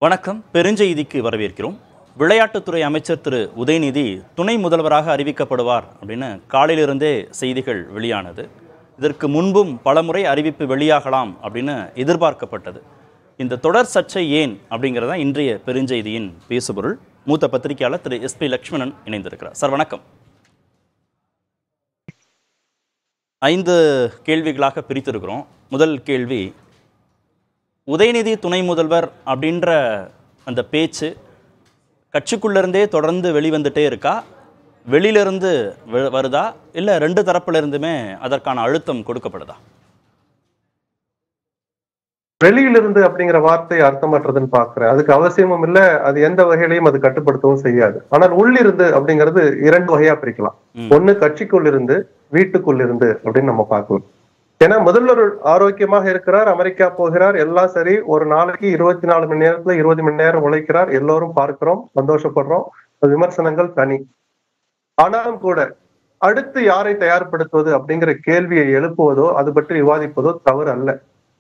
வணக்கம் பெருஞ்செய்திக்கு வரவேற்கிறோம் விளையாட்டுத்துறை அமைச்சர் திரு உதயநிதி துணை முதல்வராக அறிவிக்கப்படுவார் அப்படின்னு காலையிலிருந்தே செய்திகள் வெளியானது இதற்கு முன்பும் பலமுறை அறிவிப்பு வெளியாகலாம் அப்படின்னு எதிர்பார்க்கப்பட்டது இந்த தொடர் சர்ச்சை ஏன் அப்படிங்கிறதா இன்றைய பெருஞ்செய்தியின் பேசுபொருள் மூத்த பத்திரிகையாளர் திரு எஸ்பி லக்ஷ்மணன் இணைந்திருக்கிறார் சார் வணக்கம் ஐந்து கேள்விகளாக பிரித்திருக்கிறோம் முதல் கேள்வி உதயநிதி துணை முதல்வர் அப்படின்ற அந்த பேச்சு கட்சிக்குள்ளேருந்தே தொடர்ந்து வெளிவந்துட்டே இருக்கா வெளியிலிருந்து வ- வருதா இல்லை ரெண்டு தரப்புல இருந்துமே அதற்கான அழுத்தம் கொடுக்கப்படுதா வெளியிலிருந்து அப்படிங்கிற வார்த்தை அர்த்தமற்றதுன்னு பாக்குறேன் அதுக்கு அவசியமும் இல்ல அது எந்த வகையிலையும் அது கட்டுப்படுத்தவும் செய்யாது ஆனால் உள்ளிருந்து அப்படிங்கிறது இரண்டு வகையா பிரிக்கலாம் ம். ஒண்ணு கட்சிக்குள் இருந்து வீட்டுக்குள் இருந்து அப்படின்னு நம்ம பார்க்கலாம் ஏன்னா முதல்வர் ஆரோக்கியமாக இருக்கிறார் அமெரிக்கா போகிறார் எல்லாம் சரி ஒரு நாளைக்கு இருபத்தி நாலு மணி நேரத்துல இருபது மணி நேரம் உழைக்கிறார் எல்லோரும் பார்க்கிறோம் சந்தோஷப்படுறோம் அது விமர்சனங்கள் தனி ஆனாலும் கூட அடுத்து யாரை தயார்படுத்துவது அப்படிங்கிற கேள்வியை எழுப்புவதோ அது பற்றி விவாதிப்பதோ தவறு அல்ல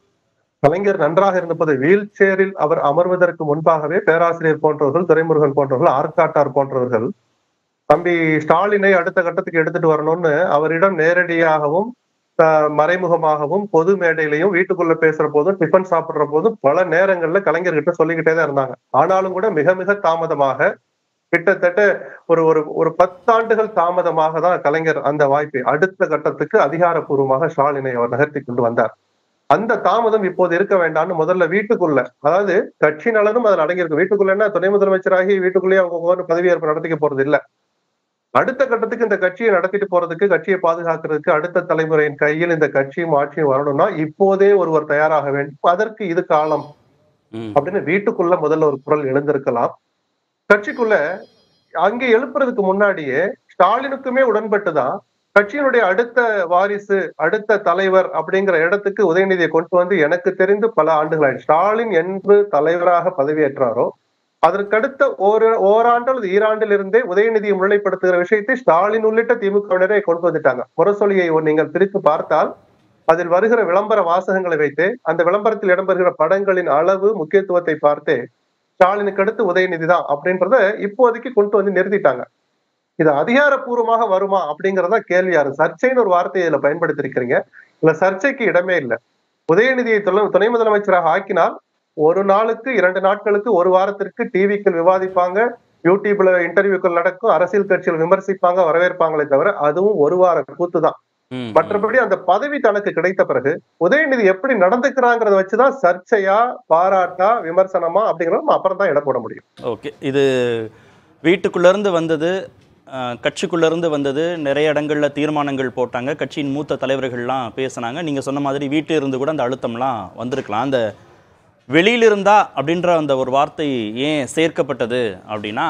கலைஞர் நன்றாக இருந்தபோது வீல் சேரில் அவர் அமர்வதற்கு முன்பாகவே பேராசிரியர் போன்றவர்கள் துரைமுருகன் போன்றவர்கள் ஆர்காட்டார் போன்றவர்கள் தம்பி ஸ்டாலினை அடுத்த கட்டத்துக்கு எடுத்துட்டு வரணும்னு அவரிடம் நேரடியாகவும் அஹ், மறைமுகமாகவும் பொது மேடையிலையும் வீட்டுக்குள்ள பேசுற போதும் டிஃபன் சாப்பிடுற போதும் பல நேரங்கள்ல கலைஞர்கிட்ட சொல்லிக்கிட்டே தான் இருந்தாங்க ஆனாலும் கூட மிக மிக தாமதமாக கிட்டத்தட்ட ஒரு ஒரு ஒரு பத்தாண்டுகள் தாமதமாக தான் கலைஞர் அந்த வாய்ப்பை அடுத்த கட்டத்துக்கு அதிகாரப்பூர்வமாக ஸ்டாலினை அவர் நகர்த்தி கொண்டு வந்தார் அந்த தாமதம் இப்போது இருக்க வேண்டாம்னு முதல்ல வீட்டுக்குள்ள அதாவது கட்சி நலனும் அதில் அடங்கியிருக்கு வீட்டுக்குள்ளன்னா துணை முதலமைச்சராகி வீட்டுக்குள்ளேயே அவங்க ஒவ்வொரு பதவியேற்பு நடத்திக்க போறது இல்ல அடுத்த கட்டத்துக்கு இந்த கட்சியை நடத்திட்டு போறதுக்கு கட்சியை பாதுகாக்கிறதுக்கு அடுத்த தலைமுறையின் கையில் இந்த கட்சியும் ஆட்சியும் வரணும்னா இப்போதே ஒருவர் தயாராக வேண்டும் அதற்கு இது காலம் ம் அப்படின்னு வீட்டுக்குள்ள முதல்ல ஒரு குரல் எழுந்திருக்கலாம் கட்சிக்குள்ள அங்கே எழுப்புறதுக்கு முன்னாடியே ஸ்டாலினுக்குமே உடன்பட்டுதான் கட்சியினுடைய அடுத்த வாரிசு அடுத்த தலைவர் அப்படிங்கிற இடத்துக்கு உதயநிதியை கொண்டு வந்து எனக்கு தெரிந்து பல ஆண்டுகள் ஆயிடுச்சு ஸ்டாலின் என்று தலைவராக பதவியேற்றாரோ அதற்கடுத்த ஒரு ஓராண்டு அல்லது ஈராண்டில் இருந்தே உதயநிதியை முன்னிலைப்படுத்துகிற விஷயத்தை ஸ்டாலின் உள்ளிட்ட திமுகவினரே கொண்டு வந்துட்டாங்க முரசொலியை நீங்கள் பிரித்து பார்த்தால் அதில் வருகிற விளம்பர வாசகங்களை வைத்தே அந்த விளம்பரத்தில் இடம்பெறுகிற படங்களின் அளவு முக்கியத்துவத்தை பார்த்தே ஸ்டாலினுக்கு அடுத்து உதயநிதி தான் அப்படின்றத இப்போதைக்கு கொண்டு வந்து நிறுத்திட்டாங்க இது அதிகாரப்பூர்வமாக வருமா அப்படிங்கறத கேள்வியாரு சர்ச்சைன்னு ஒரு வார்த்தையை இதுல பயன்படுத்திருக்கிறீங்க இல்ல சர்ச்சைக்கு இடமே இல்லை உதயநிதியை துணை- துணை முதலமைச்சராக ஆக்கினால் ஒரு நாளுக்கு இரண்டு நாட்களுக்கு ஒரு வாரத்திற்கு டிவிக்கள் விவாதிப்பாங்க யூடியூப்ல இன்டர்வியூக்கள் நடக்கும் அரசியல் கட்சிகள் விமர்சிப்பாங்க வரவேற்பாங்களே தவிர அதுவும் ஒரு வார கூத்து தான் ம், ம் மற்றபடி அந்த பதவி தனக்கு கிடைத்த பிறகு உதயநிதி எப்படி நடந்துக்கிறாங்கிறத வச்சுதான் சர்ச்சையா பாராட்டா விமர்சனமா அப்படிங்கறத நம்ம அப்புறம் தான் இட போட முடியும் ஓகே இது வீட்டுக்குள்ளேருந்து வந்தது அஹ், கட்சிக்குள்ளேருந்து வந்தது நிறைய இடங்களில் தீர்மானங்கள் போட்டாங்க கட்சியின் மூத்த தலைவர்கள்லாம் பேசுனாங்க நீங்கள் சொன்ன மாதிரி வீட்டில் இருந்து கூட அந்த அழுத்தம்லாம் வந்திருக்கலாம் அந்த வெளியில இருந்தா அப்படின்ற அந்த ஒரு வார்த்தை ஏன் சேர்க்கப்பட்டது அப்படின்னா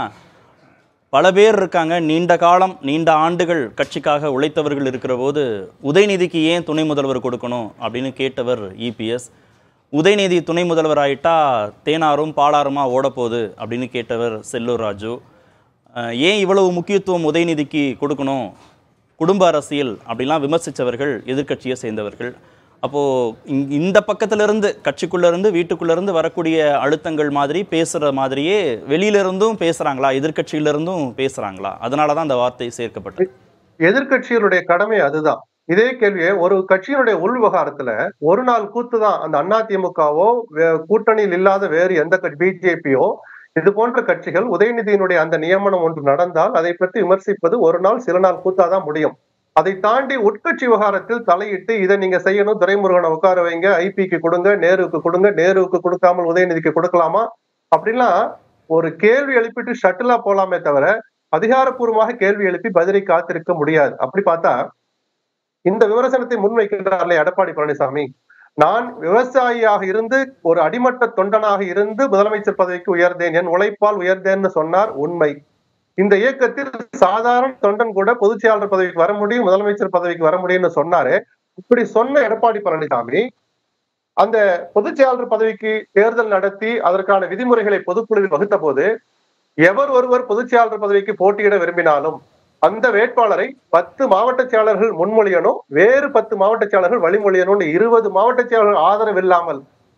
பல பேர் இருக்காங்க நீண்ட காலம் நீண்ட ஆண்டுகள் கட்சிக்காக உழைத்தவர்கள் இருக்கிற போது உதயநிதிக்கு ஏன் துணை முதல்வர் கொடுக்கணும் அப்படின்னு கேட்டவர் இபிஎஸ் உதயநிதி துணை முதல்வர் ஆயிட்டா தேனாரும் பாலாருமா ஓடப்போகுது அப்படின்னு கேட்டவர் செல்லூர் ராஜு அஹ் ஏன் இவ்வளவு முக்கியத்துவம் உதயநிதிக்கு கொடுக்கணும் குடும்ப அரசியல் அப்படிலாம் விமர்சித்தவர்கள் எதிர்க்கட்சியை சேர்ந்தவர்கள் அப்போது இந்த பக்கத்திலிருந்து கட்சிக்குள்ளேருந்து வீட்டுக்குள்ளேருந்து வரக்கூடிய அழுத்தங்கள் மாதிரி பேசுகிற மாதிரியே வெளியிலிருந்தும் பேசுகிறாங்களா எதிர்க்கட்சியிலிருந்தும் பேசுகிறாங்களா அதனால தான் அந்த வார்த்தை சேர்க்கப்பட்டது எதிர்க்கட்சிகளுடைய கடமை அதுதான் இதே கேள்வியை ஒரு கட்சியினுடைய உள் விவகாரத்துல ஒரு நாள் கூத்து தான் அந்த அதிமுகவோ கூட்டணியில் இல்லாத வேறு எந்த பிஜேபியோ இது போன்ற கட்சிகள் உதயநிதியினுடைய அந்த நியமனம் ஒன்று நடந்தால் அதை பற்றி விமர்சிப்பது ஒரு நாள் சில நாள் கூத்தாதான் முடியும் அதை தாண்டி உட்கட்சி விவகாரத்தில் தலையிட்டு இதை நீங்க செய்யணும் துரைமுருகனை உட்கார வைங்க ஐபிக்கு கொடுங்க நேருவுக்கு கொடுங்க நேருவுக்கு கொடுக்காமல் உதயநிதிக்கு கொடுக்கலாமா அப்படின்லாம் ஒரு கேள்வி எழுப்பிட்டு ஷட்டிலா போலாமே தவிர அதிகாரப்பூர்வமாக கேள்வி எழுப்பி பதிலை காத்திருக்க முடியாது அப்படி பார்த்தா இந்த விமர்சனத்தை முன்வைக்கின்றார்களே எடப்பாடி பழனிசாமி நான் விவசாயியாக இருந்து ஒரு அடிமட்ட தொண்டனாக இருந்து முதலமைச்சர் பதவிக்கு உயர்ந்தேன் என் உழைப்பால் உயர்ந்தேன்னு சொன்னார் உண்மை இந்த இயக்கத்தில் சாதாரண தொண்டன் கூட பொதுச் செயலாளர் பதவிக்கு வர முடியும் முதலமைச்சர் பதவிக்கு வர முடியும்னு சொன்னாரு இப்படி சொன்ன எடப்பாடி பழனிசாமி அந்த பொதுச் செயலாளர் பதவிக்கு தேர்தல் நடத்தி அதற்கான விதிமுறைகளை பொதுக்குழுவில் வகுத்த போது எவர் ஒருவர் பொதுச் செயலாளர் பதவிக்கு போட்டியிட விரும்பினாலும் அந்த வேட்பாளரை பத்து மாவட்ட செயலாளர்கள் முன்மொழியணும் வேறு பத்து மாவட்ட செயலாளர்கள் வழிமொழியணும்னு இருபது மாவட்ட செயலாளர்கள் ஆதரவு இல்லாமல்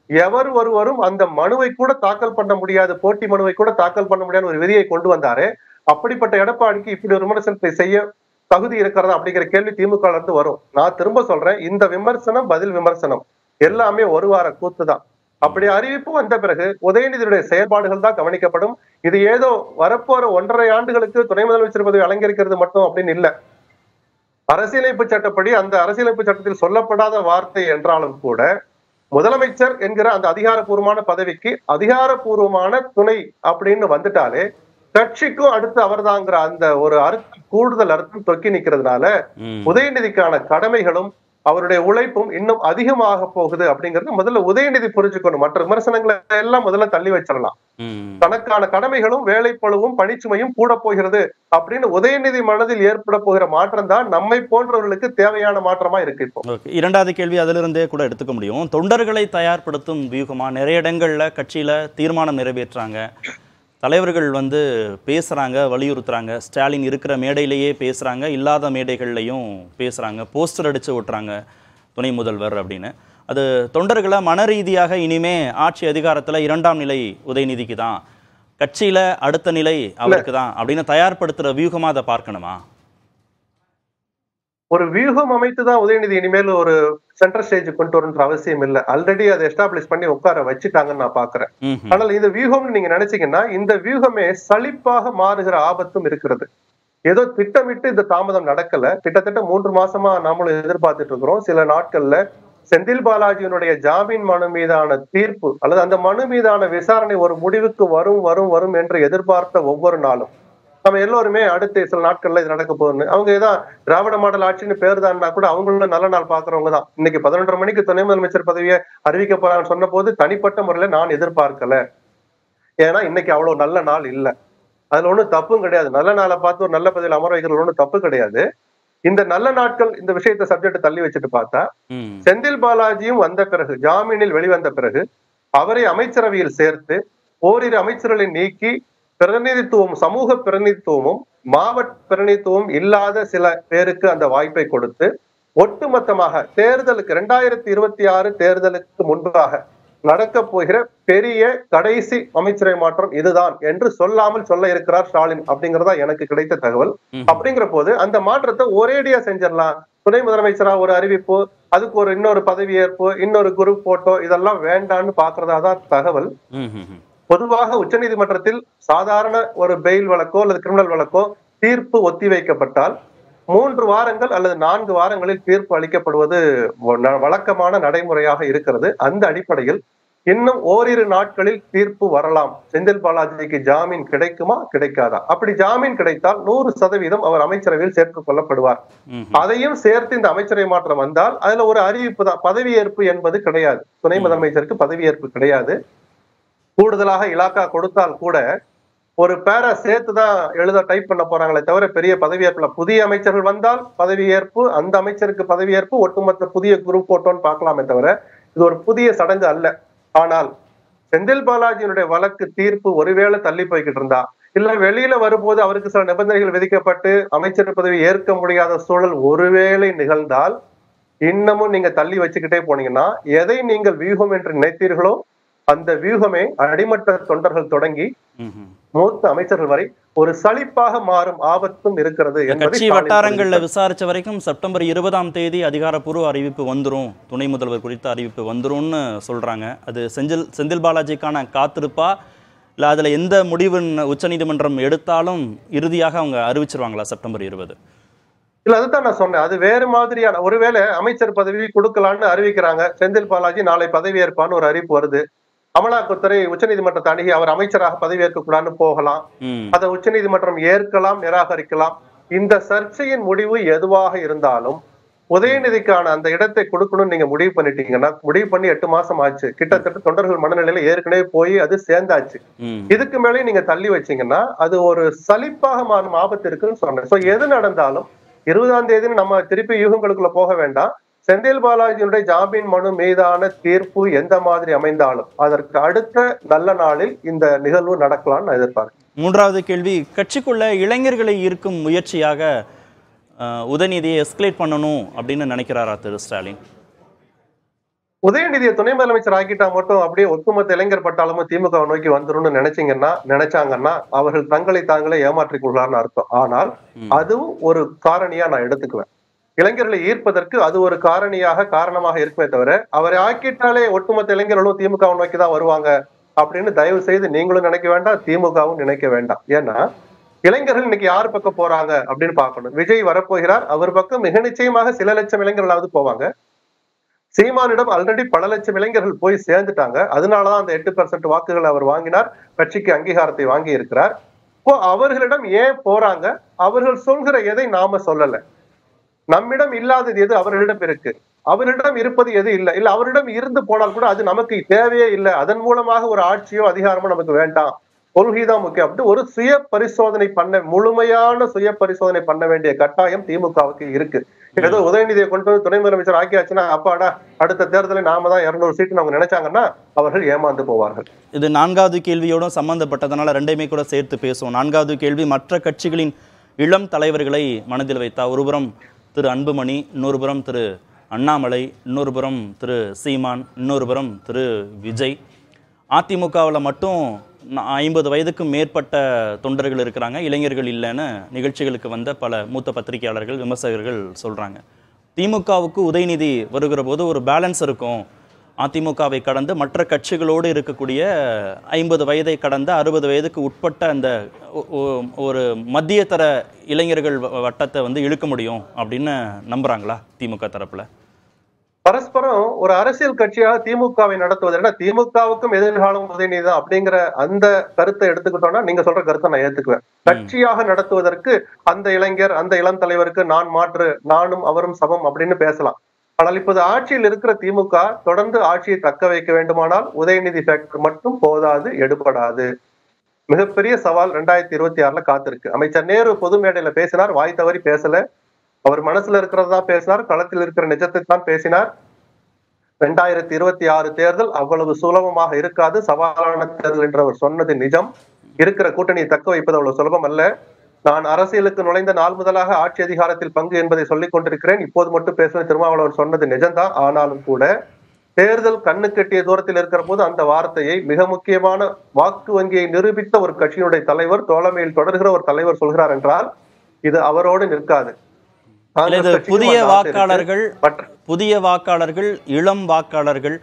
எவர் ஒருவரும் அந்த மனுவை கூட தாக்கல் பண்ண முடியாது போட்டி மனுவை கூட தாக்கல் பண்ண முடியாத ஒரு விதியை கொண்டு வந்தாரு அப்படிப்பட்ட எடப்பாடிக்கு இப்படி ஒரு விமர்சனத்தை செய்ய தகுதி இருக்கிறதா அப்படிங்கிற கேள்வி திமுக ல இருந்து வரும் நான் திரும்ப சொல்றேன் இந்த விமர்சனம் பதில் விமர்சனம் எல்லாமே ஒரு வார கூத்து தான் அப்படி அறிவிப்பு வந்த பிறகு உதயநிதியுடைய செயல்பாடுகள் தான் கவனிக்கப்படும் இது ஏதோ வரப்போற ஒன்றரை ஆண்டுகளுக்கு துணை முதலமைச்சர் பதவி அலங்கரிக்கிறது மட்டும் அப்படின்னு இல்ல அரசியலமைப்பு சட்டப்படி அந்த அரசியலமைப்பு சட்டத்தில் சொல்லப்படாத வார்த்தை என்றாலும் கூட முதலமைச்சர் என்கிற அந்த அதிகாரப்பூர்வமான பதவிக்கு அதிகாரப்பூர்வமான துணை அப்படின்னு வந்துட்டாலே கட்சிக்கும் அடுத்து அவர்தாங்கிற அந்த ஒரு அர்த்தம் கூடுதல் அர்த்தம் தொக்கி நிக்கிறதுனால ம். உதயநிதிக்கான கடமைகளும் அவருடைய உழைப்பும் இன்னும் அதிகமாக போகுது அப்படிங்கறது முதல்ல உதயநிதி புரிஞ்சுக்கணும் மற்ற விமர்சனங்களை எல்லாம் முதல்ல தள்ளி வச்சிடலாம் ம். தனக்கான கடமைகளும் வேலைப்பளுவும் பணிச்சுமையும் கூட போகிறது அப்படின்னு உதயநிதி மனதில் ஏற்பட போகிற மாற்றம் தான் நம்மை போன்றவர்களுக்கு தேவையான மாற்றமா இருக்கு இப்போ ஓகே இரண்டாவது கேள்வி அதிலிருந்தே கூட எடுத்துக்க முடியும் தொண்டர்களை தயார்படுத்தும் வியூகமா நிறைய இடங்கள்ல கட்சியில தீர்மானம் நிறைவேற்றுறாங்க தலைவர்கள் வந்து பேசுறாங்க வலியுறுத்துறாங்க ஸ்டாலின் இருக்கிற மேடையிலேயே பேசுறாங்க இல்லாத மேடைகள்லையும் பேசுறாங்க போஸ்டர் அடிச்சு ஓட்டுறாங்க துணை முதல்வர் அப்படின்னு அது தொண்டர்களை மன ரீதியாக இனிமே ஆட்சி அதிகாரத்துல இரண்டாம் நிலை உதயநிதிக்கு தான் கட்சியில அடுத்த நிலை அவருக்கு தான் அப்படின்னு தயார்படுத்துற வியூகமா அதை பார்க்கணுமா ஒரு வியூகம் அமைத்து தான் உதயநிதி இனிமேல் ஒரு சென்ட்ரல் ஸ்டேஜ் கொண்டு வரணுன்ற அவசியம் இல்லை ஆல்ரெடி அதை எஸ்டாப்ளிஷ் பண்ணி உட்கார வச்சுட்டாங்கன்னு நான் பாக்குறேன் ம்ஹும். ஆனால் இந்த வியூகம்னு நீங்க நினைச்சீங்கன்னா இந்த வியூகமே சலிப்பாக மாறுகிற ஆபத்தும் இருக்கிறது ஏதோ திட்டமிட்டு இந்த தாமதம் நடக்கல கிட்டத்தட்ட மூன்று மாசமா நாமளும் எதிர்பார்த்துட்டு இருக்கிறோம் சில நாட்கள்ல செந்தில் பாலாஜியினுடைய ஜாமீன் மனு மீதான தீர்ப்பு அல்லது அந்த மனு மீதான விசாரணை ஒரு முடிவுக்கு வரும் வரும் வரும் என்று எதிர்பார்த்த ஒவ்வொரு நாளும் நம்ம எல்லோருமே அடுத்த சில நாட்கள்ல இது நடக்க போகுதுன்னு அவங்க ஏதாவது திராவிட மாடல் ஆட்சின்னு பேர் தான்னா கூட அவங்களும் நல்ல நாள் பாக்குறவங்க தான் இன்னைக்கு பதினொன்றரை மணிக்கு துணை முதலமைச்சர் பதவியை அறிவிக்க போறான்னு சொன்ன போது தனிப்பட்ட முறையில நான் எதிர்பார்க்கல ஏன்னா இன்னைக்கு அவ்வளவு நல்ல நாள் இல்ல அதுல ஒண்ணும் தப்பும் கிடையாது நல்ல நாளை பார்த்து ஒரு நல்ல பதவியில் அமர வைக்கிறது ஒண்ணும் தப்பு கிடையாது இந்த நல்ல நாட்கள் இந்த விஷயத்தை சப்ஜெக்ட் தள்ளி வச்சுட்டு பார்த்தா ம். செந்தில் பாலாஜியும் வந்த பிறகு ஜாமீனில் வெளிவந்த பிறகு அவரை அமைச்சரவையில் சேர்த்து ஓரிரு அமைச்சர்களை நீக்கி பிரதிநிதித்துவம் சமூக பிரதிநிதித்துவமும் மாவட்ட பிரதிநிதித்துவம் இல்லாத சில பேருக்கு அந்த வாய்ப்பை கொடுத்து ஒட்டுமொத்தமாக தேர்தலுக்கு இரண்டாயிரத்தி இருபத்தி ஆறு தேர்தலுக்கு முன்பாக நடக்க போகிற பெரிய கடைசி அமைச்சரவை மாற்றம் இதுதான் என்று சொல்லாமல் சொல்ல இருக்கிறார் ஸ்டாலின் அப்படிங்கறதா எனக்கு கிடைத்த தகவல் ம். அப்படிங்கிற போது அந்த மாற்றத்தை ஒரேடியா செஞ்சிடலாம் துணை முதலமைச்சரா ஒரு அறிவிப்பு அதுக்கு ஒரு இன்னொரு பதவியேற்பு இன்னொரு குரூப் போட்டோ இதெல்லாம் வேண்டான்னு பாக்குறதா தான் தகவல் ம்ஹும். பொதுவாக உச்சநீதிமன்றத்தில் சாதாரண ஒரு பெயில் வழக்கோ அல்லது கிரிமினல் வழக்கோ தீர்ப்பு ஒத்திவைக்கப்பட்டால் மூன்று வாரங்கள் அல்லது நான்கு வாரங்களில் தீர்ப்பு அளிக்கப்படுவது வ- வழக்கமான நடைமுறையாக இருக்கிறது அந்த அடிப்படையில் இன்னும் ஓரிரு நாட்களில் தீர்ப்பு வரலாம் செந்தில் பாலாஜிக்கு ஜாமீன் கிடைக்குமா கிடைக்காதா அப்படி ஜாமீன் கிடைத்தால் நூறு சதவீதம் அவர் அமைச்சரவையில் சேர்த்துக் கொள்ளப்படுவார் ம்ஹும். அதையும் சேர்த்து இந்த அமைச்சரவை மாற்றம் வந்தால் அதுல ஒரு அறிவிப்பு தான் பதவியேற்பு என்பது கிடையாது துணை முதலமைச்சருக்கு பதவியேற்பு கிடையாது கூடுதலாக இலாக்கா கொடுத்தால் கூட ஒரு பேரா சேர்த்து தான் எழுத டைப் பண்ண போறாங்களே தவிர பெரிய பதவியேற்புல புதிய அமைச்சர்கள் வந்தால் பதவியேற்பு அந்த அமைச்சருக்கு பதவியேற்பு ஒட்டுமொத்த புதிய குரூப் போட்டோன்னு பார்க்கலாமே தவிர இது ஒரு புதிய சடங்கு அல்ல ஆனால் செந்தில் பாலாஜியினுடைய வழக்கு தீர்ப்பு ஒருவேளை தள்ளி போய்கிட்டு இருந்தா இல்ல வெளியில வரும்போது அவருக்கு சில நிபந்தனைகள் விதிக்கப்பட்டு அமைச்சர் பதவி ஏற்க முடியாத சூழல் ஒருவேளை நிகழ்ந்தால் இன்னமும் நீங்க தள்ளி வச்சுக்கிட்டே போனீங்கன்னா எதை நீங்கள் வியூகம் என்று நினைத்தீர்களோ அந்த வியூகமே அடிமட்ட தொண்டர்கள் தொடங்கி ம்ஹும். மூத்த அமைச்சர்கள் வரை ஒரு சலிப்பாக மாறும் ஆபத்தும் இருக்கிறது என்பதை கட்சி ஸ்டாலின் வட்டாரங்கள்ல புரிஞ்சுக்கிறார். விசாரிச்ச வரைக்கும் செப்டம்பர் இருபதாம் தேதி அதிகாரப்பூர்வ அறிவிப்பு வந்துரும் துணை முதல்வர் குறித்த அறிவிப்பு வந்துரும்னு சொல்றாங்க அது செந்தில் செந்தில் பாலாஜிக்கான காத்திருப்பா இல்ல அதுல எந்த முடிவு உச்சநீதிமன்றம் எடுத்தாலும் இறுதியாக அவங்க அறிவிச்சிருவாங்களா செப்டம்பர் இருபது இல்ல அதுதான் நான் சொன்னேன் அது வேறு மாதிரியான ஒருவேளை அமைச்சர் பதவி கொடுக்கலான்னு அறிவிக்கிறாங்க செந்தில் பாலாஜி நாளை பதவியேற்பான்னு ஒரு அறிவிப்பு வருது அமலாக்கத்துறை உச்சநீதிமன்றத்தை அணுகி அவர் அமைச்சராக பதவியேற்க கூடாதுன்னு போகலாம் ம் அதை உச்சநீதிமன்றம் ஏற்கலாம் நிராகரிக்கலாம் இந்த சர்ச்சையின் முடிவு எதுவாக இருந்தாலும் உதயநிதிக்கான அந்த இடத்தை கொடுக்கணும்னு நீங்க முடிவு பண்ணிட்டீங்கன்னா முடிவு பண்ணி எட்டு மாசம் ஆச்சு கிட்டத்தட்ட தொண்டர்கள் மனநிலையில ஏற்கனவே போய் அது சேர்ந்தாச்சு ம் இதுக்கு மேலே நீங்க தள்ளி வச்சீங்கன்னா அது ஒரு சலிப்பாக மாறும் ஆபத்து இருக்குன்னு சொன்னேன் சோ எது நடந்தாலும் இருபதாம் தேதி நம்ம திருப்பி யூகங்களுக்குள்ள போக வேண்டாம் செந்தில் பாலாஜியினுடைய ஜாமீன் மனு மீதான தீர்ப்பு எந்த மாதிரி அமைந்தாலும் அதற்கு அடுத்த நல்ல நாளில் இந்த நிகழ்வு நடக்கலாம்னு நான் எதிர்பார்க்கிறேன் மூன்றாவது கேள்வி கட்சிக்குள்ள இளைஞர்களை ஈர்க்கும் முயற்சியாக அஹ், உதயநிதியை எஸ்கலேட் பண்ணணும் அப்படின்னு நினைக்கிறாரா திரு ஸ்டாலின் உதயநிதியை துணை முதலமைச்சர் ஆக்கிட்டா மட்டும் அப்படியே ஒட்டுமொத்த இளைஞர் பட்டாளமும் திமுக வை நோக்கி வந்துரும்னு நினைச்சீங்கன்னா நினைச்சாங்கன்னா அவர்கள் தங்களை தாங்களே ஏமாற்றிக் கொள்ளார்னு அர்த்தம் ஆனால் ம். அதுவும் ஒரு காரணியா நான் எடுத்துக்குவேன் இளைஞர்களை ஈர்ப்பதற்கு அது ஒரு காரணியாக காரணமாக இருக்குமே தவிர அவரை ஆக்கிட்டாலே ஒட்டுமொத்த இளைஞர்களும் திமுக வை நோக்கி தான் வருவாங்க அப்படின்னு தயவு செய்து நீங்களும் நினைக்க வேண்டாம் திமுகவும் நினைக்க வேண்டாம் ஏன்னா இளைஞர்கள் இன்னைக்கு யார் பக்கம் போறாங்க அப்படின்னு பார்க்கணும் விஜய் வரப்போகிறார் அவர் பக்கம் மிக நிச்சயமாக சில லட்சம் இளைஞர்களாவது போவாங்க சீமானிடம் ஆல்ரெடி பல லட்சம் இளைஞர்கள் போய் சேர்ந்துட்டாங்க அதனாலதான் அந்த எட்டு பர்சன்ட் வாக்குகள் அவர் வாங்கினார் கட்சிக்கு அங்கீகாரத்தை வாங்கி இருக்கிறார் இப்போ அவர்களிடம் ஏன் போறாங்க அவர்கள் சொல்கிற எதை நாம சொல்லல நம்மிடம் இல்லாதது எது அவர்களிடம் இருக்கு அவரிடம் இருப்பது எது இல்லை இல்ல அவரிடம் இருந்து போனால் கூட அது நமக்கு தேவையே இல்லை அதன் மூலமாக ஒரு ஆட்சியோ அதிகாரமோ நமக்கு வேண்டாம் கொள்கைதான் முக்கியம் அப்படி ஒரு சுய பரிசோதனை பண்ண முழுமையான சுய பரிசோதனை பண்ண வேண்டிய கட்டாயம் திமுகவுக்கு இருக்கு ஏதோ உதயநிதியை கொண்டு வந்து துணை முதலமைச்சர் ஆக்கியாச்சுன்னா அப்பாடா அடுத்த தேர்தலில் நாம தான் இருநூறு சீட்டு அவங்க நினைச்சாங்கன்னா அவர்கள் ஏமாந்து போவார்கள் இது நான்காவது கேள்வியோட சம்பந்தப்பட்டதனால ரெண்டையுமே கூட சேர்த்து பேசுவோம் நான்காவது கேள்வி மற்ற கட்சிகளின் இளம் தலைவர்களை மனதில் வைத்தா ஒருபுறம் திரு அன்புமணி இன்னொரு புறம் திரு அண்ணாமலை இன்னொரு புறம் திரு சீமான் இன்னொரு புறம் திரு விஜய் அதிமுகவில் மட்டும் ந- ஐம்பது வயதுக்கும் மேற்பட்ட தொண்டர்கள் இருக்கிறாங்க இளைஞர்கள் இல்லைன்னு நிகழ்ச்சிகளுக்கு வந்த பல மூத்த பத்திரிகையாளர்கள் விமர்சகர்கள் சொல்கிறாங்க திமுகவுக்கு உதயநிதி வருகிற போது ஒரு பேலன்ஸ் இருக்கும் அதிமுகவை கடந்து மற்ற கட்சிகளோடு இருக்கக்கூடிய ஐம்பது வயதை கடந்த அறுபது வயதுக்கு உட்பட்ட அந்த ஒ- ஒ- ஒரு மத்தியதர இளைஞர்கள் வ- வட்டத்தை வந்து இழுக்க முடியும் அப்படின்னு நம்புறாங்களா திமுக தரப்புல பரஸ்பரம் ஒரு அரசியல் கட்சியாக திமுகவை நடத்துவது ஏன்னா திமுகவுக்கும் எதிர்காலம் உதயநிதி தான் அப்படிங்கிற அந்த கருத்தை எடுத்துக்கிட்டோம்னா நீங்க சொல்ற கருத்தை நான் ஏத்துக்குவேன் கட்சியாக நடத்துவதற்கு அந்த இளைஞர் அந்த இளம் தலைவருக்கு நான் மாற்று நானும் அவரும் சமம் அப்படின்னு பேசலாம் ஆனால் இப்போது ஆட்சியில் இருக்கிற திமுக தொடர்ந்து ஆட்சியை தக்க வைக்க வேண்டுமானால் உதயநிதி ஃபேக்டர் மட்டும் போதாது எடுபடாது மிகப்பெரிய சவால் ரெண்டாயிரத்தி இருபத்தி ஆறுல காத்திருக்கு அமைச்சர் நேரு பொது மேடையில பேசினார் வாய் தவறி பேசல அவர் மனசுல இருக்கிறதா பேசினார் களத்தில் இருக்கிற நிஜத்தை தான் பேசினார் ரெண்டாயிரத்தி இருபத்தி ஆறு தேர்தல் அவ்வளவு சுலபமாக இருக்காது சவாலான தேர்தல் என்று அவர் சொன்னது நிஜம் இருக்கிற கூட்டணியை தக்க வைப்பது அவ்வளவு சுலபம் அல்ல நான் அரசியலுக்கு நுழைந்த நாள் முதலாக ஆட்சி அதிகாரத்தில் பங்கு என்பதை சொல்லிக் கொண்டிருக்கிறேன் இப்போது மட்டும் பேசுவது திருமாவளவன் சொன்னது நிஜம்தான் ஆனாலும் கூட தேர்தல் கண்ணு கட்டிய தூரத்தில் இருக்கிற போது அந்த வார்த்தையை மிக முக்கியமான வாக்கு வங்கியை நிரூபித்த ஒரு கட்சியினுடைய தலைவர் தோழமையில் தொடர்கிற ஒரு தலைவர் சொல்கிறார் என்றால் இது அவரோடு நிற்காது இல்ல இது காங்கிரஸ் கட்சிக்கும் புதிய அந்த ஆசை இருக்கு. வாக்காளர்கள் மற்ற- புதிய வாக்காளர்கள் இளம் வாக்காளர்கள்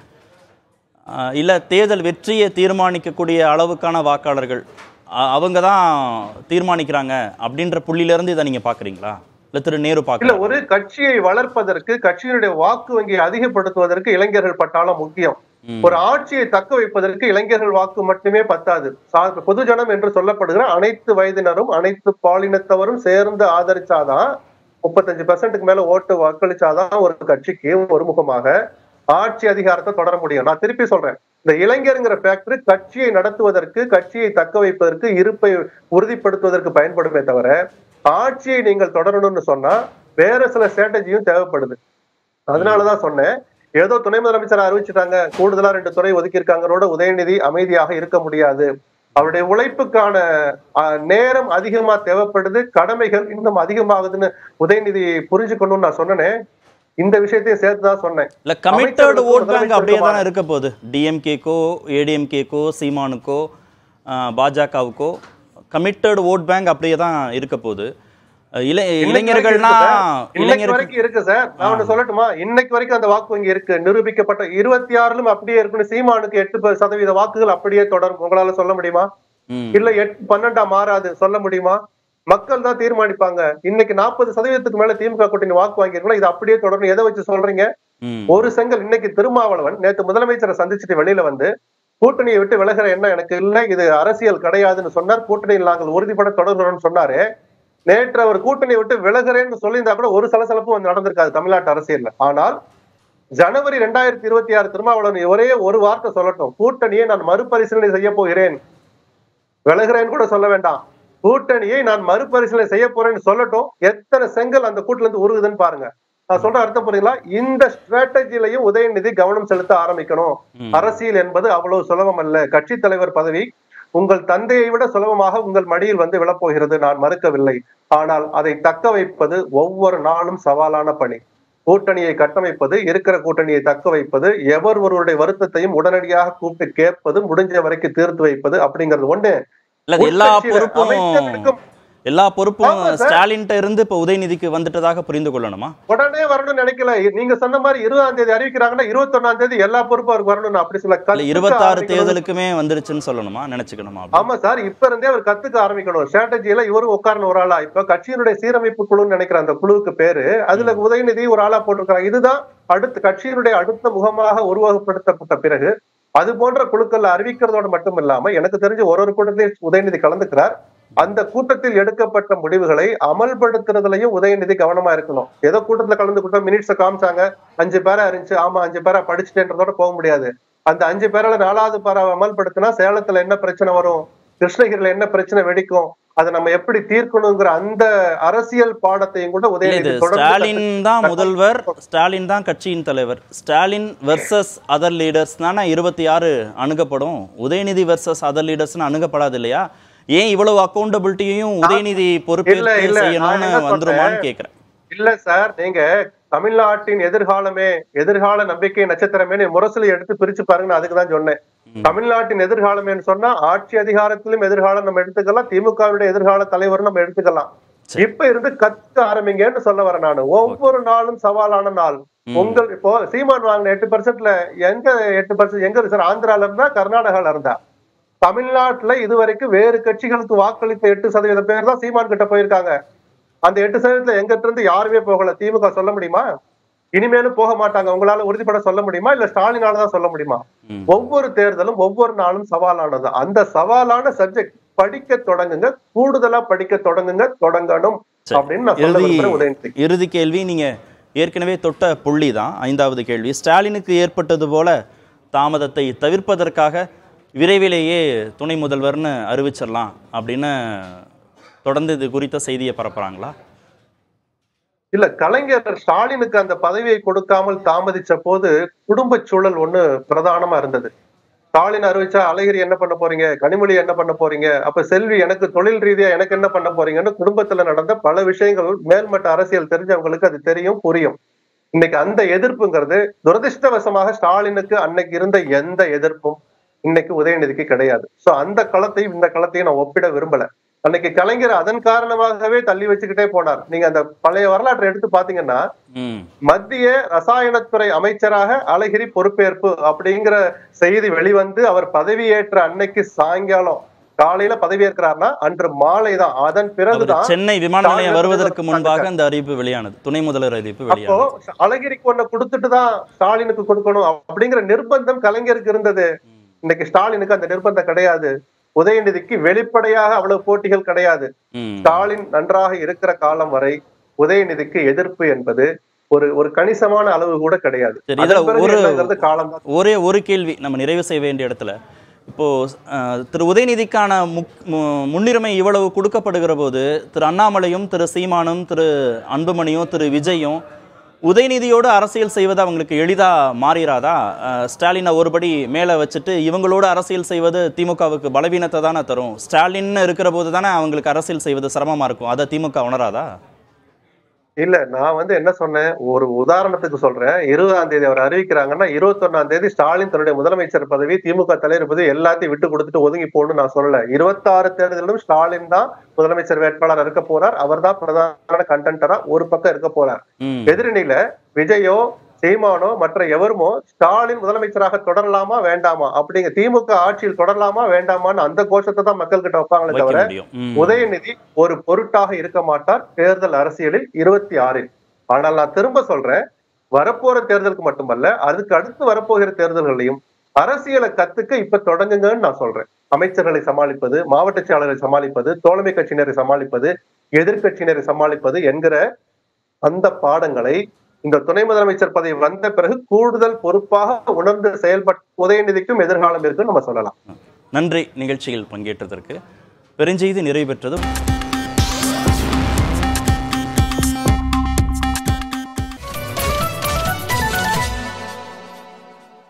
ஆஹ், இல்ல தேர்தல் வெற்றியை தீர்மானிக்கக்கூடிய அளவுக்கான வாக்காளர்கள் அ- அவங்க தான் தீர்மானிக்கிறாங்க அப்படின்ற புள்ளியில இதை நீங்க பாக்குறீங்களா இல்ல திரு நேரு இல்ல பாக்குறீங்களா ஒரு கட்சியை வளர்ப்பதற்கு கட்சியினுடைய வாக்கு வங்கியை அதிகப்படுத்துவதற்கு இளைஞர்கள் பட்டாளம் முக்கியம் ம். ஒரு ஆட்சியை தக்க வைப்பதற்கு இளைஞர்கள் வாக்கு மட்டுமே பத்தாது சா- பொதுஜனம் என்று சொல்லப்படுகிற அனைத்து வயதினரும் அனைத்து பாலினத்தவரும் சேர்ந்து ஆதரிச்சாதான் முப்பத்தஞ்சு பெர்சென்ட்டுக்கு மேல ஓட்டு வாக்களிச்சாதான் ஒரு கட்சிக்கு ஒருமுகமாக ஆட்சி அதிகாரத்தை தொடர முடியும் நான் திருப்பி சொல்றேன் இந்த இளைஞருங்கிற ஃபேக்டரி கட்சியை நடத்துவதற்கு கட்சியை தக்க வைப்பதற்கு இருப்பை உறுதிப்படுத்துவதற்கு பயன்படுமே தவிர ஆட்சியை நீங்கள் தொடரணும்னு சொன்னா வேற சில ஸ்ட்ராட்டஜியும் தேவைப்படுது அதனாலதான் சொன்னேன் ஏதோ துணை முதலமைச்சர் அறிவிச்சிட்டாங்க கூடுதலா ரெண்டு துறை ஒதுக்கியிருக்காங்களோட உதயநிதி அமைதியாக இருக்க முடியாது அவருடைய உழைப்புக்கான அஹ், நேரம் அதிகமா தேவைப்படுது கடமைகள் இன்னும் அதிகமாகுதுன்னு உதயநிதி புரிஞ்சுக்கணும்னு நான் சொன்னேனே இந்த விஷயத்தையும் சேர்த்து தான் சொன்னேன் இல்ல கமிட்டட் அமைச்சர்களுக்கும் ஓட் பேங்க் அப்படியே தானே முதலமைச்சருக்குமான- இருக்க போகுது டிஎம்கேக்கோ ஏடிஎம்கேக்கோ சீமானுக்கோ ஆஹ், பாஜகவுக்கோ கமிட்டட் ஓட் பேங்க் அப்படியே தான் இருக்க போகுது அஹ், இளை இளைஞர்கள்னா இன்னைக்கு இளைஞர்கள் வரைக்கும் இருக்கு சார் நான் ஒண்ணு சொல்லட்டுமா இன்னைக்கு வரைக்கும் அந்த வாக்கு வங்கி இருக்கு நிரூபிக்கப்பட்ட இருபத்தி ஆறுலும் அப்படியே இருக்குன்னு சீமானுக்கு எட்டு ப- சதவீத வாக்குகள் அப்படியே தொடரும் உங்களால சொல்ல முடியுமா ம், இல்ல எட்டு பன்னெண்டா மாறாது சொல்ல முடியுமா மக்கள் தான் தீர்மானிப்பாங்க இன்னைக்கு நாற்பது சதவீதத்துக்கு மேல திமுக கூட்டணி வாக்கு வாங்கியிருக்கோம் இது அப்படியே தொடரும் எதை வச்சு சொல்றீங்க ம், ஒரு செங்கல் இன்னைக்கு திருமாவளவன் நேத்து முதலமைச்சரை சந்திச்சுட்டு வெளியில வந்து கூட்டணியை விட்டு விலகிற எண்ணம் எனக்கு இல்லை இது அரசியல் கிடையாதுன்னு சொன்னார் கூட்டணியில் நாங்கள் உறுதிப்பட தொடர்கிறோம்னு சொன்னாரு நேற்று அவர் கூட்டணியை விட்டு விலகுறேன்னு சொல்லியிருந்தா கூட ஒரு சலசலப்பும் வந்து நடந்திருக்காது தமிழ்நாட்டு அரசியல்ல ஆனால் ஜனவரி ரெண்டாயிரத்தி இருபத்தி ஆறு திருமாவளவன் ஒரே ஒரு வார்த்தை சொல்லட்டும் கூட்டணியை நான் மறுபரிசீலனை செய்ய போகிறேன் விலகுறேன்னு கூட சொல்ல வேண்டாம் கூட்டணியை நான் மறுபரிசீலனை செய்ய போறேன்னு சொல்லட்டும் எத்தனை செங்கல் அந்த கூட்டுல இருந்து உருகுதுன்னு பாருங்க நான் சொல்ற அர்த்தம் புரியுங்களா இந்த ஸ்ட்ராட்டஜிலையும் உதயநிதி கவனம் செலுத்த ஆரம்பிக்கணும் ம். அரசியல் என்பது அவ்வளவு சுலபம் அல்ல கட்சி தலைவர் பதவி உங்கள் தந்தையை விட சுலபமாக உங்கள் மடியில் வந்து விழப்போகிறது நான் மறுக்கவில்லை ஆனால் அதை தக்க வைப்பது ஒவ்வொரு நாளும் சவாலான பணி கூட்டணியை கட்டமைப்பது இருக்கிற கூட்டணியை தக்க வைப்பது எவர் ஒருவருடைய வருத்தத்தையும் உடனடியாக கூப்பிட்டு கேட்பது முடிஞ்ச வரைக்கும் தீர்த்து வைப்பது அப்படிங்கிறது ஒண்ணு இல்ல அது எல்லா உட்கட்சியில பொறுப்பும் அமைச்சர்களுக்கும் எல்லா பொறுப்பும் ஆமா சார். ஸ்டாலின்ட்ட இருந்து இப்ப உதயநிதிக்கு வந்துட்டதாக புரிந்து கொள்ளணுமா உடனே வரணும்னு நினைக்கல நீங்க சொன்ன மாதிரி இருபதாம் தேதி அறிவிக்கிறாங்கன்னா இருபத்தொன்னாம் தேதி எல்லா பொறுப்பும் அவருக்கு வரணும் அப்படி சொல்ல இல்ல கத்துக்க இருபத்தாறு ஆரம்பிக்கணும். தேர்தலுக்குமே வந்துருச்சுன்னு சொல்லணுமா நினைச்சுக்கணுமா அப்படி? ஆமா சார் இப்ப இருந்தே அவர் கத்துக்க ஆரம்பிக்கணும் ஸ்ட்ராட்டஜில இவரும் உட்காரணும் ஒரு ஆளா இப்ப கட்சியினுடைய சீரமைப்பு குழுன்னு நினைக்கிற அந்த குழுவுக்கு பேரு அதுல உதயநிதி ஒரு ஆளா போட்டிருக்காங்க இதுதான் அடுத்த கட்சியினுடைய அடுத்த முகமாக உருவகப்படுத்தப்பட்ட பிறகு அது போன்ற குழுக்கள் அறிவிக்கிறதோடு மட்டும் இல்லாம எனக்கு தெரிஞ்சு ஒரு ஒரு கூட்டத்திலையும் உதயநிதி கலந்துக்கிறார் அந்த கூட்டத்தில் எடுக்கப்பட்ட முடிவுகளை அமல்படுத்துறதுலயும் உதயநிதி கவனமா இருக்கணும் ஏதோ கூட்டத்துல கலந்து கூட்டம் மினிட்ஸ காமிச்சாங்க அஞ்சு பேரா இருந்துச்சு ஆமா அஞ்சு பேரா படிச்சுட்டேன்றதோட போக முடியாது அந்த அஞ்சு பேரால நாலாவது பேரா அமல்படுத்தினா சேலத்துல என்ன பிரச்சனை வரும் கிருஷ்ணகிரியில என்ன பிரச்சனை வெடிக்கும் அதை நம்ம எப்படி தீர்க்கணுங்கிற அந்த அரசியல் பாடத்தையும் கூட இல்ல உதயநிதி இது தொடர்ந்து ஸ்டாலின் தான் முதல்வர் ஸ்டாலின் தான் கட்சியின் தலைவர் ஸ்டாலின் வெர்சஸ் அதர் லீடர்ஸ் தானே இருபத்தி ஆறு அணுகப்படும் உதயநிதி வெர்சஸ் அதர் லீடர்ஸ்னு அணுகப்படாது இல்லையா ஏன் இவ்வளவு அக்கௌண்டபிலிட்டியையும் உதயநிதி இல்ல, பொறுப்பேற்று இல்ல, நான் செய்யணும்னு என்ன வந்துருமான்னு சொல்றேன்? கேக்குறேன் இல்ல சார் நீங்க தமிழ்நாட்டின் எதிர்காலமே எதிர்கால நம்பிக்கை நட்சத்திரமே முரசொலி எடுத்து பிரிச்சு பாருங்க நான் அதுக்கு தான் சொன்னேன் ம். தமிழ்நாட்டின் எதிர்காலமேன்னு சொன்னா ஆட்சி அதிகாரத்திலும் எதிர்காலம் நம்ம எடுத்துக்கலாம் திமுகவுடைய எதிர்கால தலைவர் நம்ம எடுத்துக்கலாம் சரி. இப்ப இருந்து கத்துக்க ஆரம்பிங்கன்னு சொல்ல வரேன் நானு ஒவ்வொரு நாளும் சவாலான நாள் ம். உங்கள் இப்போ சீமான் வாங்கின எட்டு பர்சன்ட்ல எங்க எட்டு பர்சன்ட் எங்க இருக்கு சார் ஆந்திரால இருந்தா கர்நாடகால இருந்தா தமிழ்நாட்டுல இதுவரைக்கும் வேறு கட்சிகளுக்கு வாக்களித்த எட்டு சதவீதம் பேர் தான் சீமான் கிட்ட போயிருக்காங்க அந்த எட்டு சதவீதத்துல எங்கிட்ட இருந்து யாருமே போகல திமுக சொல்ல முடியுமா இனிமேலும் போக மாட்டாங்க உங்களால உறுதிப்பட சொல்ல முடியுமா இல்ல ஸ்டாலினால தான் சொல்ல முடியுமா ம். ஒவ்வொரு தேர்தலும் ஒவ்வொரு நாளும் சவாலானது அந்த சவாலான சப்ஜெக்ட் படிக்க தொடங்குங்க கூடுதலா படிக்க தொடங்குங்க தொடங்கணும் சரி. அப்படின்னு நான் சொல்ல இறுதி விரும்புறேன் உதயநிதி இறுதி கேள்வி நீங்க ஏற்கனவே தொட்ட புள்ளி தான் ஐந்தாவது கேள்வி ஸ்டாலினுக்கு ஏற்பட்டது போல தாமதத்தை தவிர்ப்பதற்காக விரைவிலேயே துணை முதல்வர்னு அறிவிச்சிடலாம் அப்படின்னு தொடர்ந்து இது குறித்த செய்தியை பரப்புறாங்களா இல்ல கலைஞர் ஸ்டாலினுக்கு அந்த பதவியை கொடுக்காமல் தாமதிச்ச போது குடும்ப சூழல் ஒண்ணு பிரதானமா இருந்தது ஸ்டாலின் அறிவிச்சா அழகிரி என்ன பண்ண போறீங்க கனிமொழி என்ன பண்ண போறீங்க அப்ப செல்வி எனக்கு தொழில் ரீதியா எனக்கு என்ன பண்ண போறீங்கன்னு குடும்பத்துல நடந்த பல விஷயங்கள் மேல்மட்ட அரசியல் தெரிஞ்சவங்களுக்கு அது தெரியும் புரியும் இன்னைக்கு அந்த எதிர்ப்புங்கிறது துரதிருஷ்டவசமாக ஸ்டாலினுக்கு அன்னைக்கு இருந்த எந்த எதிர்ப்பும் இன்னைக்கு உதயநிதிக்கு கிடையாது சோ அந்த களத்தையும் இந்த களத்தையும் நான் ஒப்பிட விரும்பல அன்னைக்கு கலைஞர் அதன் காரணமாகவே தள்ளி வச்சுக்கிட்டே போனார் நீங்க அந்த பழைய வரலாற்றை எடுத்து பாத்தீங்கன்னா ம் மத்திய ரசாயனத்துறை அமைச்சராக அழகிரி பொறுப்பேற்பு அப்படிங்கிற செய்தி வெளிவந்து அவர் பதவியேற்ற அன்னைக்கு சாயங்காலம் காலையில பதவியேற்கிறார்னா அன்று மாலை தான் அதன் அவர் பிறகுதான் சென்னை விமான நிலையம் ஸ்டாலின் வருவதற்கு முதல்வர் முன்பாக அந்த அறிவிப்பு வெளியானது துணை முதல்வர் அறிவிப்பு அப்போ வெளியானது அழகிரிக்கு ஒண்ணு கொடுத்துட்டு தான் ஸ்டாலினுக்கு கொடுக்கணும் அப்படிங்கிற நிர்பந்தம் கலைஞருக்கு இருந்தது இன்னைக்கு ஸ்டாலினுக்கு அந்த நிர்பந்தம் கிடையாது உதயநிதிக்கு வெளிப்படையாக அவ்வளவு போட்டிகள் கிடையாது ம் ஸ்டாலின் நன்றாக இருக்கிற காலம் வரை உதயநிதிக்கு எதிர்ப்பு என்பது ஒரு ஒரு கணிசமான அளவு கூட கிடையாது சரி, இதுல அதன் பிறகு ஒரு- என்னங்கிறது காலம் தான் ஒரே ஒரு கேள்வி நம்ம நிறைவு செய்ய வேண்டிய இடத்துல இப்போ அஹ், திரு உதயநிதிக்கான முக் மு- முன்னுரிமை இவ்வளவு கொடுக்கப்படுகிற போது திரு அண்ணாமலையும் திரு சீமானும் திரு அன்புமணியும் திரு விஜயும் உதயநிதியோடு அரசியல் செய்வது அவங்களுக்கு எளிதா மாறிராதா அஹ், ஸ்டாலினை ஒருபடி மேலே வச்சுட்டு இவங்களோட அரசியல் செய்வது திமுகவுக்கு பலவீனத்தை தானே தரும் ஸ்டாலின் இருக்கிற போது தானே அவங்களுக்கு அரசியல் செய்வது சிரமமா இருக்கும் அதை திமுக உணராதா இல்ல நான் வந்து என்ன சொன்னேன் ஒரு உதாரணத்துக்கு சொல்றேன் இருபதாம் தேதி அவர் அறிவிக்கிறாங்கன்னா இருபத்தொன்னாம் தேதி ஸ்டாலின் தன்னுடைய முதலமைச்சர் பதவி திமுக தலைவர் பதவி எல்லாத்தையும் விட்டு கொடுத்துட்டு ஒதுங்கி போகணும்னு நான் சொல்லல இருபத்தாறு தேர்தலிலும் ஸ்டாலின் தான் முதலமைச்சர் வேட்பாளர் இருக்க போறார் அவர் தான் பிரதான கண்டென்டரா ஒரு பக்கம் இருக்க போறார் ம் எதிரணியில விஜயோ சீமானோ மற்ற எவருமோ ஸ்டாலின் முதலமைச்சராக தொடரலாமா வேண்டாமா அப்படிங்க திமுக ஆட்சியில் தொடரலாமா வேண்டாமான்னு அந்த கோஷத்தை தான் மக்கள் கிட்ட வைப்பாங்களே வைக்க தவிர முடியும் ம். உதயநிதி ஒரு பொருட்டாக இருக்க மாட்டார் தேர்தல் அரசியலில் இருபத்தி ஆறில் ஆனால் நான் திரும்ப சொல்றேன் வரப்போற தேர்தலுக்கு மட்டுமல்ல அதுக்கு அடுத்து வரப்போகிற தேர்தல்களையும் அரசியலை கத்துக்க இப்ப தொடங்குங்கன்னு நான் சொல்றேன் அமைச்சர்களை சமாளிப்பது மாவட்ட செயலாளரை சமாளிப்பது தோழமை கட்சியினரை சமாளிப்பது எதிர்க்கட்சியினரை சமாளிப்பது என்கிற அந்த பாடங்களை இந்த துணை முதலமைச்சர் பதவி வந்த பிறகு கூடுதல் பொறுப்பாக உணர்ந்து செயல்பட்ட உதயநிதிக்கும் எதிர்காலம் இருக்குன்னு நம்ம சொல்லலாம் நன்றி நிகழ்ச்சியில் பங்கேற்றதற்கு பெருஞ்செய்தி நிறைவு பெற்றதும்